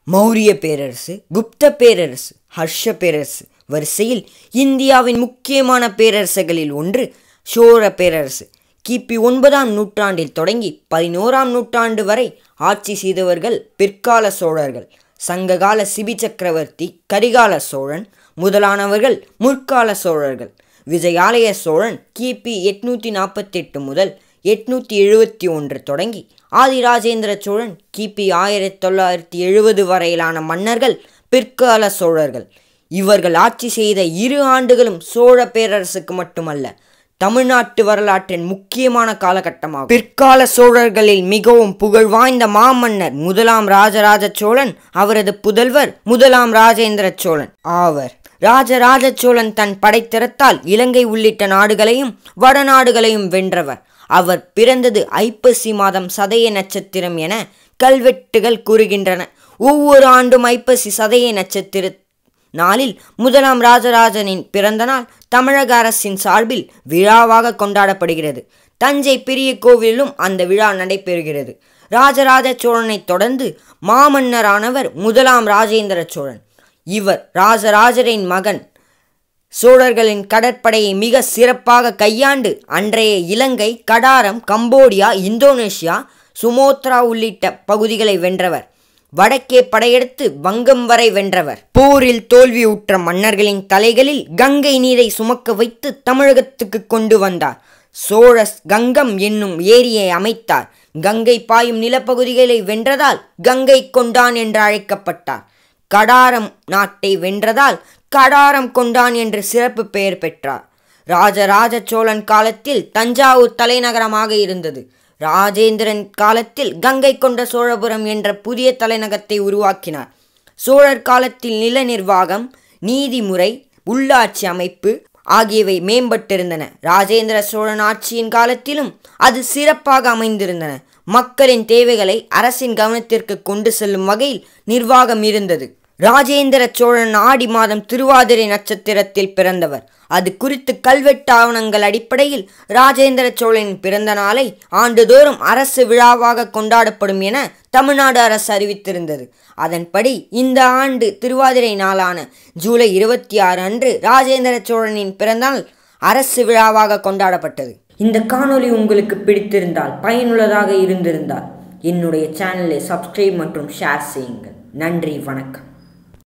மௌரிய பேரரசு குப்த பேரரசு ஹர்ஷ பேரரசு வரிசையில் இந்தியாவின் முக்கியமான பேரரசுகளில் ஒன்று சோழ பேரரசு கிபி ஒன்பதாம் நூற்றாண்டில் தொடங்கி பதினோராம் நூற்றாண்டு வரை ஆட்சி செய்தவர்கள் பிற்கால சோழர்கள் சங்ககால சிபி சக்கரவர்த்தி கரிகால சோழன் முதலானவர்கள் முற்கால சோழர்கள் விஜயாலய சோழன் கிபி எட்நூற்றி நாற்பத்தெட்டு முதல் எட்நூற்றி எழுபத்தி ஒன்று தொடங்கி ஆதிராஜேந்திர சோழன் கிபி ஆயிரத்தி தொள்ளாயிரத்தி எழுபது வரையிலான மன்னர்கள் பிற்கால சோழர்கள் இவர்கள் ஆட்சி செய்த இரு ஆண்டுகளும் சோழ பேரரசுக்கு மட்டுமல்ல தமிழ்நாட்டு வரலாற்றின் முக்கியமான காலகட்டமாகும் பிற்கால சோழர்களில் மிகவும் புகழ் வாய்ந்த மாமன்னர் முதலாம் ராஜராஜ சோழன் அவரது புதல்வர் முதலாம் ராஜேந்திர சோழன் ஆவர் ராஜராஜ சோழன் தன் படைத்திறத்தால் இலங்கை உள்ளிட்ட நாடுகளையும் வடநாடுகளையும் வென்றவர் அவர் பிறந்தது ஐப்பசி மாதம் சதய நட்சத்திரம் என கல்வெட்டுகள் கூறுகின்றன ஒவ்வொரு ஆண்டும் ஐப்பசி சதய நட்சத்திர நாளில் முதலாம் ராஜராஜனின் பிறந்த நாள் தமிழக அரசின் சார்பில் விழாவாக கொண்டாடப்படுகிறது தஞ்சை பெரிய கோவிலிலும் அந்த விழா நடைபெறுகிறது ராஜராஜ சோழனை தொடர்ந்து மாமன்னரானவர் முதலாம் ராஜேந்திர சோழன் இவர் ராஜராஜரின் மகன் சோழர்களின் கடற்படையை மிக சிறப்பாக கையாண்டு அன்றைய Ilangai Kadaram Cambodia Indonesia Sumatra உள்ளிட்ட பகுதிகளை வென்றவர் வடக்கே படையெடுத்து வங்கம் வரை வென்றவர் போரில் தோல்வியுற்ற மன்னர்களின் தலைகளில் கங்கை நீரை சுமக்க வைத்து தமிழகத்துக்கு கொண்டு வந்தார் சோழ கங்கம் என்னும் ஏரியை அமைத்தார் கங்கை பாயும் நிலப்பகுதிகளை வென்றதால் கங்கை கொண்டான் என்று அழைக்கப்பட்டார் கடாரம் நாட்டை வென்றதால் கடாரம் கொண்டான் என்று சிறப்பு பெயர் பெற்றார் ராஜராஜ சோழன் காலத்தில் தஞ்சாவூர் தலைநகரமாக இருந்தது ராஜேந்திரன் காலத்தில் கங்கை கொண்ட சோழபுரம் என்ற புதிய தலைநகரத்தை உருவாக்கினார் சோழர் காலத்தில் நில நிர்வாகம் நீதிமுறை உள்ளாட்சி அமைப்பு ஆகியவை மேம்பட்டிருந்தன ராஜேந்திர சோழன் ஆட்சியின் காலத்திலும் அது சிறப்பாக அமைந்திருந்தன மக்களின் தேவைகளை அரசின் கவனத்திற்கு கொண்டு செல்லும் வகையில் நிர்வாகம் இருந்தது ராஜேந்திர சோழன் ஆடி மாதம் திருவாதிரை நட்சத்திரத்தில் பிறந்தவர் அது குறித்து கல்வெட்டு ஆவணங்கள் அடிப்படையில் ராஜேந்திர சோழனின் பிறந்த நாளை ஆண்டுதோறும் அரசு விழாவாக கொண்டாடப்படும் என தமிழ்நாடு அரசு அறிவித்திருந்தது அதன்படி இந்த ஆண்டு திருவாதிரை நாளான ஜூலை இருபத்தி ஆறு அன்று ராஜேந்திர சோழனின் பிறந்தநாள் அரசு விழாவாக கொண்டாடப்பட்டது இந்த காணொளி உங்களுக்கு பிடித்திருந்தால் பயனுள்ளதாக இருந்திருந்தால் என்னுடைய சேனலை சப்ஸ்கிரைப் மற்றும் ஷேர் செய்யுங்கள் நன்றி வணக்கம்